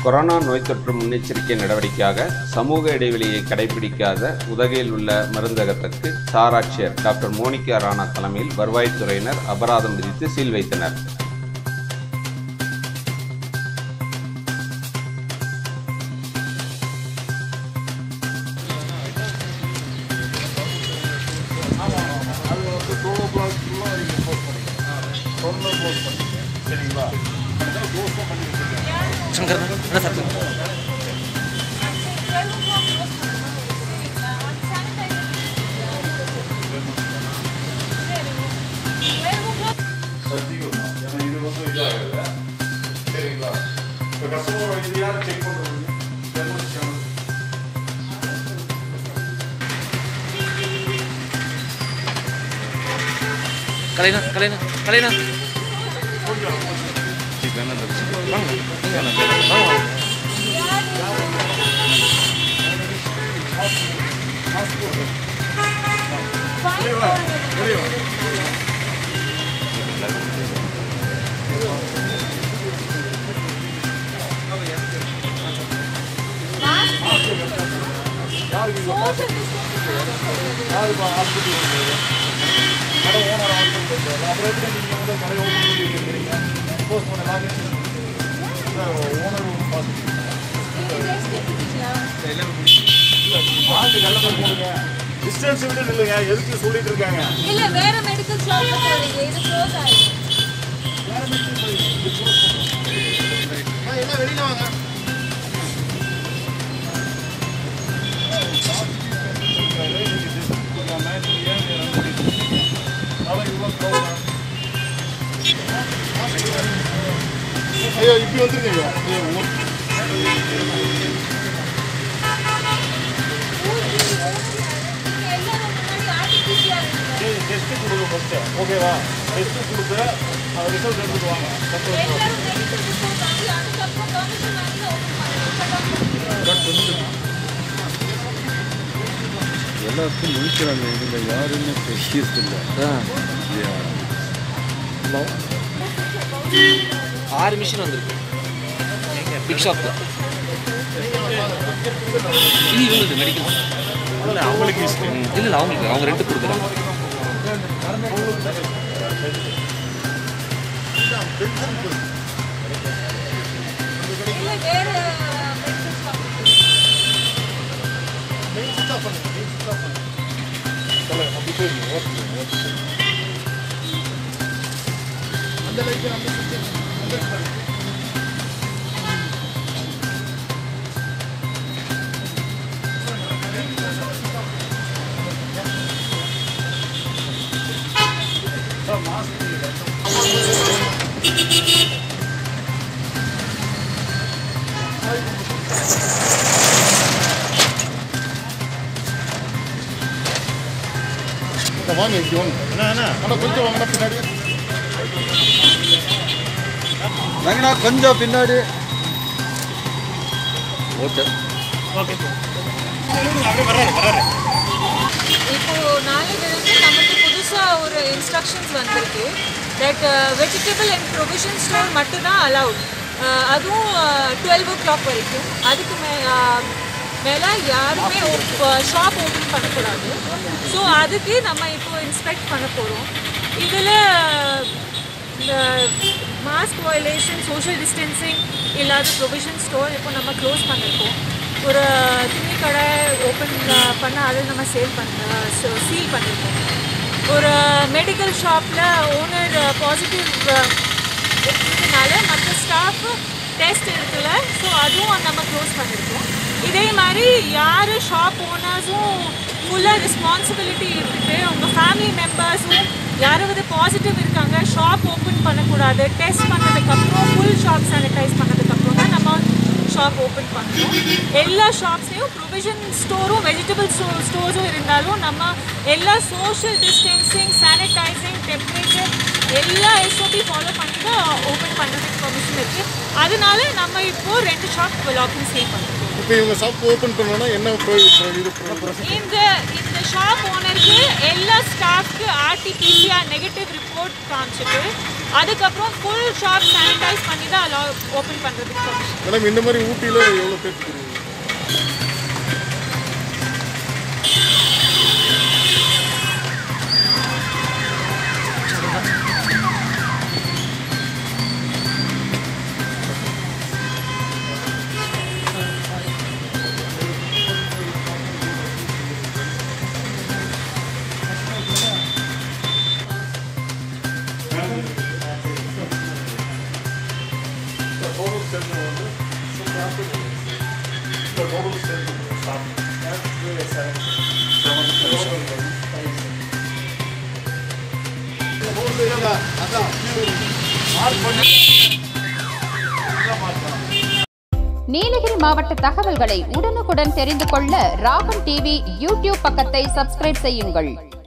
Corona நோய் தொற்று முன்னெச்சரிக்கை நடவடிக்கையாக சமூக இடைவெளியை கடைபிடிக்காத உதகையில் உள்ள மருந்தகத்திற்கு சார் ஆட்சியர் டாக்டர் மோனிகா ராணா தலைமையில் வருவாய்த்துறையினர் அபராதம் விதித்து சீல் வைத்தனர் சங்கர் என்ன சார் சத்தியம் ஏன்னா இது வந்து இதாகல சரிங்களா இப்போ கஸ்டமர் இது யார் செக் பண்ணுறீங்க கலைனா கலைனா கலைனா யாருப்பா ஹாஸ்பிட்டல் வந்தது கடை ஓனர் ஹாஸ்பிட்டல் வந்தது அப்புறம் எப்படி நீங்கள் வந்து கடை ஓப்பன் பண்ணி இருக்கிறீங்க க்ளோஸ் பண்ண லாகின் ஓனர் ஹாஸ்பிட்டல் மாட்டு கல்லத்தை போடுங்க டிஸ்டன்ஸ் விட்டு நில்லுங்க எதுக்கு சொல்லிட்டு இருக்காங்க இல்ல வேற மெடிக்கல் ஷாப்ல போறீங்க இது க்ளோஸ் ஆயிடும் என்ன வெளியில வாங்க ஐயோ இப்படி வந்துருக்கீங்க ஐயோ, உங்க- நீங்க எல்லாரும் முன்னாடி ஆர்டிபிசிஆர் சரி டெஸ்ட் கொடுங்க ஃபர்ஸ்ட் ஓகேவா டெஸ்ட் கொடுத்து அது ரிசல்ட் எடுத்துட்டு வாங்க சந்தோஷம். எல்லாரும் மெடிக்கல் ரிப்போர்ட் வாங்கி அதுக்கப்புறம் பெர்மிஷன் வாங்கி ஓபன் பண்ணுங்க எல்லாருக்கும் முழிக்கிறாங்க இவங்க யாருன்னு தெரியறதில்ல ஹலோ ஆறு மிஷின் வந்திருக்கு பிக் ஷாப்பில் இது இவங்களுக்கு மெடிக்கல் இல்லை அவங்களுக்கு இஷ்டம் இல்லை இல்லை அவங்களுக்கு அவங்க ரெண்டு கொடுக்குறாங்க இல்ல வேற மெடிக்கல் ஷாப் அப்படி போயிருங்க ஓகே ஓகே அந்த லைட் அந்த வாங்க இப்படி வாங்க என்ன என்ன ஆனால் கொஞ்சம் வாங்கினா பின்னாடி வாங்கண்ணா கொஞ்சம் பின்னாடி ஓகே இப்போ நாளையிலிருந்து நமக்கு புதுசா ஒரு இன்ஸ்ட்ரக்ஷன்ஸ் வந்திருக்கு that vegetable and provision store மட்டும்தான் அலவுட் அதுவும் டுவெல் ஓ கிளாக் வரைக்கும் அதுக்கு மே அஹ், மேல யாருமே ஷாப் ஓப்பன் பண்ணக்கூடாது ஸோ அதுக்கு நம்ம இப்போ இன்ஸ்பெக்ட் பண்ண போகிறோம் இதில் இந்த மாஸ்க் வயலேஷன் சோஷியல் டிஸ்டன்சிங் இல்லாத ப்ரொவிஷன் ஸ்டோர் இப்போ நம்ம க்ளோஸ் பண்ணியிருக்கோம் ஒரு துணி கடை ஓப்பன் பண்ண அதை நம்ம சேல் பண்ண சீல் பண்ணியிருக்கோம் ஒரு மெடிக்கல் ஷாப்பில் ஓனர் பாசிட்டிவ் இருக்கிறதுனால மற்ற ஸ்டாஃப் டெஸ்ட் இருக்குல்ல ஸோ அதுவும் நம்ம க்ளோஸ் பண்ணியிருக்கோம் இதே மாதிரி யார் ஷாப் ஓனர்ஸும் ஃபுல்லாக ரெஸ்பான்சிபிலிட்டி இருக்குது உங்கள் ஃபேமிலி மெம்பர்ஸும் யாராவது பாசிட்டிவ் இருக்காங்க ஷாப் ஓப்பன் பண்ணக்கூடாது டெஸ்ட் பண்ணதுக்கப்புறம் ஃபுல் ஷாப் சானிடைஸ் பண்ணதுக்கப்புறம் தான் நம்ம ஷாப் ஓப்பன் பண்ணுறோம் எல்லா ஷாப்ஸ்லேயும் ப்ரொவிஷன் ஸ்டோரும் வெஜிடபிள் ஸ்டோ ஸ்டோர்ஸும் இருந்தாலும் நம்ம எல்லா சோஷியல் டிஸ்டன்சிங் சானிடைசிங் டெம்பரேச்சர் எல்லா எஸ்ஓபி ஃபாலோ பண்ணி தான் ஓப்பன் பண்ணுறதுக்கு பர்மிஷன் இருக்குது அதனால நம்ம இப்போது ரெண்டு ஷாப் லாக்கிங் சேவ் பண்ணுறோம் இப்போ இவங்க ஷாப் ஓப்பன் பண்ணணும்னா என்ன pro- pro- இது pro- process? இந்த இந்த ஷாப் ஓனருக்கு எல்லா ஸ்டாஃப்க்கு ஆர்டிபிசிஆர் நெகட்டிவ் ரிப்போர்ட் காமிச்சிட்டு அதுக்கப்புறம் ஃபுல் ஷாப் சானிடைஸ் பண்ணி தான் அலோ ஓப்பன் பண்ணுறதுக்கு permission. மேடம் இந்த மாதிரி ஊட்டியில் எவ்வளோ பேர் தெரியும் டோட்டல் சேர்ந்து வந்து இந்த டோட்டல் சேர்ந்து நீலகிரி மாவட்ட தகவல்களை உடனுக்குடன் தெரிந்து கொள்ள ராகம் டிவி யூடியூப் பக்கத்தை சப்ஸ்கிரைப் செய்யுங்கள்